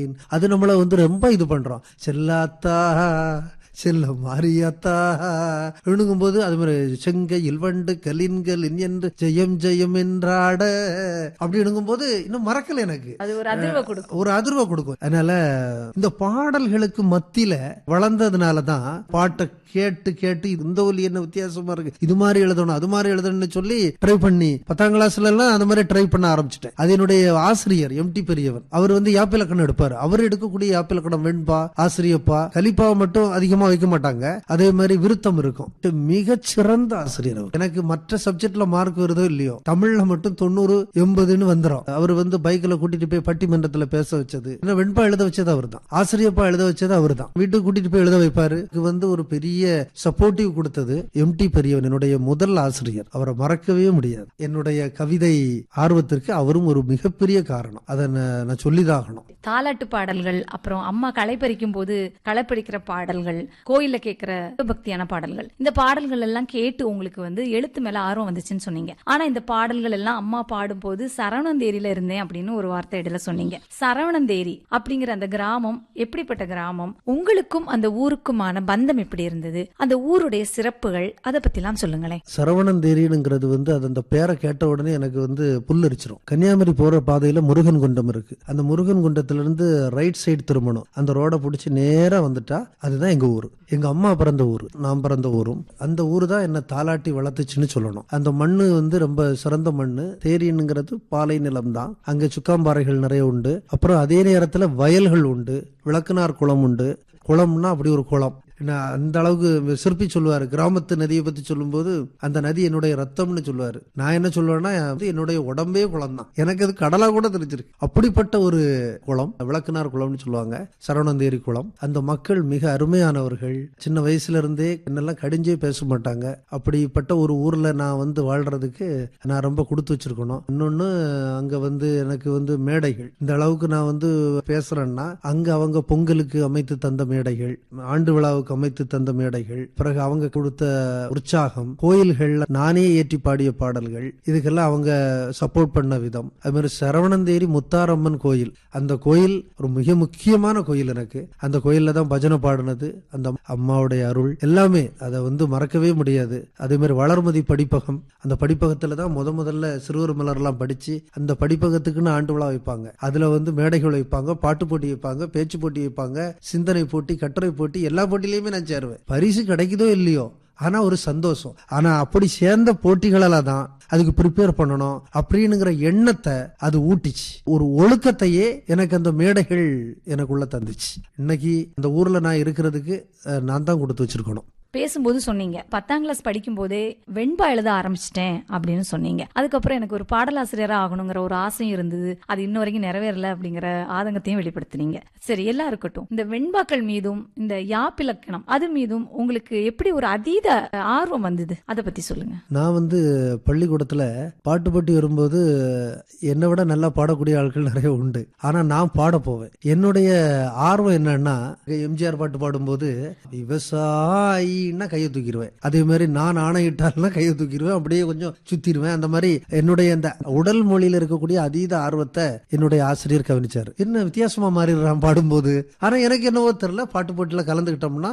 கலின் அது நம்மள வந்து ரொம்ப இது பண்றோம் செல்லாத்தா செல்ல மாரியாத்தா எழுங்கும்போது அது மாதிரி செங்கையில் வண்டு கலின்கலின் என்று ஜெயம் ஜெயம் என்றாட அப்படி எழுங்கும்போது இன்னும் மறக்கல எனக்கு அது ஒரு அதிர்வை கொடுக்கும் ஒரு அதிர்வை கொடுக்கும் அதனால இந்த பாடல்களுக்கு மத்தியில வளர்ந்ததுனால தான் பாட்டை கேட்டு கேட்டு இந்த ஒலி என்ன வித்தியாசமா இருக்கு இது மாதிரி எழுதணும் அது மாதிரி எழுதணும்னு சொல்லி ட்ரை பண்ணி பத்தாம் கிளாஸ்ல எல்லாம் அந்த மாதிரி ட்ரை பண்ண ஆரம்பிச்சிட்டேன் அது என்னுடைய ஆசிரியர் எம் டி பெரியவன் அவர் வந்து யாப்பிலக்கணம் எடுப்பாரு அவர் எடுக்கக்கூடிய யாப்பிலக்கணம் வெண்பா ஆசிரியப்பா கலிப்பாவை மட்டும் அதிகமா வைக்க மாட்டாங்க அதே மாதிரி விருத்தம் இருக்கும் மிகச் சிறந்த ஆசிரியர் அவர் எனக்கு மற்ற சப்ஜெக்ட்ல மார்க் வருதோ இல்லையோ தமிழ்ல மட்டும் தொண்ணூறு எண்பதுன்னு வந்துடும் அவர் வந்து பைக்ல கூட்டிட்டு போய் பட்டிமன்றத்துல பேச வச்சது இன்னும் வெண்பா எழுத வச்சது அவர் தான் ஆசிரியப்பா எழுத வச்சது அவர் தான் வீட்டுக்கு கூட்டிட்டு போய் எழுத வைப்பாரு இது வந்து ஒரு பெரிய சப்போர்ட்டிவ் கொடுத்தது எம் டி பெரியவன் என்னுடைய முதல் ஆசிரியர் அவரை மறக்கவே முடியாது என்னுடைய கவிதை ஆர்வத்திற்கு அவரும் ஒரு மிகப்பெரிய காரணம் அதை நான் நான் சொல்லிதாகணும் தாலாட்டு பாடல்கள் அப்புறம் அம்மா களை பறிக்கும் போது களை பறிக்கிற பாடல்கள் கோயில்ல கேட்கிற பக்தியான பாடல்கள் இந்த பாடல்கள் எல்லாம் கேட்டு உங்களுக்கு வந்து எழுத்து மேல ஆர்வம் வந்துச்சுன்னு சொன்னீங்க ஆனா இந்த பாடல்கள் எல்லாம் அம்மா பாடும்போது சரவணந்தேரியில இருந்தேன் அப்படின்னு ஒரு வார்த்தை இடையில சொன்னீங்க சரவணந்தேரி அப்படிங்கிற அந்த கிராமம் எப்படிப்பட்ட கிராமம் உங்களுக்கும் அந்த ஊருக்குமான பந்தம் எப்படி இருந்தது அந்த ஊருடைய சிறப்புகள் அதை பத்திலாம் சொல்லுங்களேன் சரவணந்தேரிங்கிறது வந்து அது அந்த பேரை கேட்ட உடனே எனக்கு வந்து புல்லரிச்சிரும் கன்னியாகுமரி போற பாதையில முருகன் குண்டம் இருக்கு அந்த முருகன் குண்டத்துல இருந்து ரைட் சைடு திரும்பணும் அந்த ரோட பிடிச்சி நேரா வந்துட்டா அதுதான் எங்க ஊர் எங்க அம்மா பிறந்த ஊர் நான் பிறந்த ஊரும் அந்த ஊர் தான் என்ன தாலாட்டி வளர்த்துச்சுன்னு சொல்லணும் அந்த மண்ணு வந்து ரொம்ப சிறந்த மண்ணு தேரின்னுங்கிறது பாலை நிலம் தான் அங்க சுக்காம்பாறைகள் நிறைய உண்டு அப்புறம் அதே நேரத்துல வயல்கள் உண்டு விளக்குனார் குளம் உண்டு குளம்னா அப்படி ஒரு குளம் என்ன அந்த அளவுக்கு சிற்பி சொல்லுவாரு கிராமத்து நதியை பத்தி சொல்லும்போது அந்த நதி என்னுடைய ரத்தம்னு சொல்லுவாரு நான் என்ன சொல்லுவேன்னா அது என்னுடைய உடம்பே குளம் தான் எனக்கு அது கடலா கூட தெரிஞ்சிருக்கு அப்படிப்பட்ட ஒரு குளம் விளக்குனார் குளம்னு சொல்லுவாங்க சரவணந்தேரி குளம் அந்த மக்கள் மிக அருமையானவர்கள் சின்ன வயசுல இருந்தே என்னெல்லாம் கடிஞ்சே பேச மாட்டாங்க அப்படிப்பட்ட ஒரு ஊர்ல நான் வந்து வாழ்றதுக்கு நான் ரொம்ப கொடுத்து வச்சிருக்கணும் இன்னொன்னு அங்க வந்து எனக்கு வந்து மேடைகள் இந்த அளவுக்கு நான் வந்து பேசுறேன்னா அங்க அவங்க பொங்கலுக்கு அமைத்து தந்த மேடைகள் ஆண்டு விழாவுக்கு அமைத்து தந்த மேடைகள் பிறகு அவங்க கொடுத்த உற்சாகம் கோயில்கள்ல நானே ஏற்றி பாடிய பாடல்கள் இதுக்கெல்லாம் அவங்க சப்போர்ட் பண்ண விதம் அது மாதிரி சரவணந்தேரி முத்தாரம்மன் கோயில் அந்த கோயில் ஒரு மிக முக்கியமான கோயில் எனக்கு அந்த கோயில்ல தான் பஜனை பாடினது அந்த அம்மாவுடைய அருள் எல்லாமே அதை வந்து மறக்கவே முடியாது அதே மாதிரி வளர்மதி படிப்பகம் அந்த படிப்பகத்துல தான் முத முதல்ல சிறுவர் மலர்லாம் படிச்சு அந்த படிப்பகத்துக்குன்னு ஆண்டு விழா வைப்பாங்க அதுல வந்து மேடைகள் வைப்பாங்க பாட்டு போட்டி வைப்பாங்க பேச்சு போட்டி வைப்பாங்க சிந்தனை போட்டி கட்டுரை போட்டி எல்லா போட்டியிலையுமே நான் சேருவேன் பரிசு கிடைக்குதோ இல்லையோ ஆனா ஒரு சந்தோஷம் ஆனா அப்படி சேர்ந்த போட்டிகளால தான் அதுக்கு ப்ரிப்பேர் பண்ணணும் அப்படின்னுங்கிற எண்ணத்தை அது ஊட்டிச்சு ஒரு ஒழுக்கத்தையே எனக்கு அந்த மேடைகள் எனக்குள்ள தந்துச்சு இன்னைக்கு இந்த ஊர்ல நான் இருக்கிறதுக்கு அஹ், நான் தான் கொடுத்து வச்சிருக்கணும் பேசும்போது சொன்னீங்க பத்தாம் கிளாஸ் படிக்கும் போதே வெண்பா எழுத ஆரம்பிச்சிட்டேன் அப்படின்னு சொன்னீங்க அதுக்கப்புறம் எனக்கு ஒரு பாடலாசிரியரா ஆகணுங்கிற ஒரு ஆசையும் இருந்தது அது இன்ன வரைக்கும் நிறைவேறல அப்படிங்கிற ஆதங்கத்தையும் வெளிப்படுத்தினீங்க சரி எல்லாம் இருக்கட்டும் இந்த வெண்பாக்கள் மீதும் இந்த யாப்பிலக்கணம் அது மீதும் உங்களுக்கு எப்படி ஒரு அதீத ஆர்வம் வந்தது அதை பத்தி சொல்லுங்க நான் வந்து பள்ளிக்கூடத்துல பாட்டு போட்டி வரும்போது என்னை விட நல்லா பாடக்கூடிய ஆட்கள் நிறைய உண்டு ஆனா நான் பாட போவேன் என்னுடைய ஆர்வம் என்னன்னா எம்ஜிஆர் பாட்டு பாடும்போது விவசாயின்னா கையை தூக்கிடுவேன் அதே மாதிரி நான் ஆணையிட்டால்னா கையை தூக்கிடுவேன் அப்படியே கொஞ்சம் சுத்திடுவேன் அந்த மாதிரி என்னுடைய அந்த உடல் மொழியில இருக்கக்கூடிய அதீத ஆர்வத்தை என்னுடைய ஆசிரியர் கவனிச்சாரு என்ன வித்தியாசமா மாறிடுறான் பாடும்போது ஆனா எனக்கு என்னவோ தெரியல பாட்டு போட்டியில கலந்துக்கிட்டோம்னா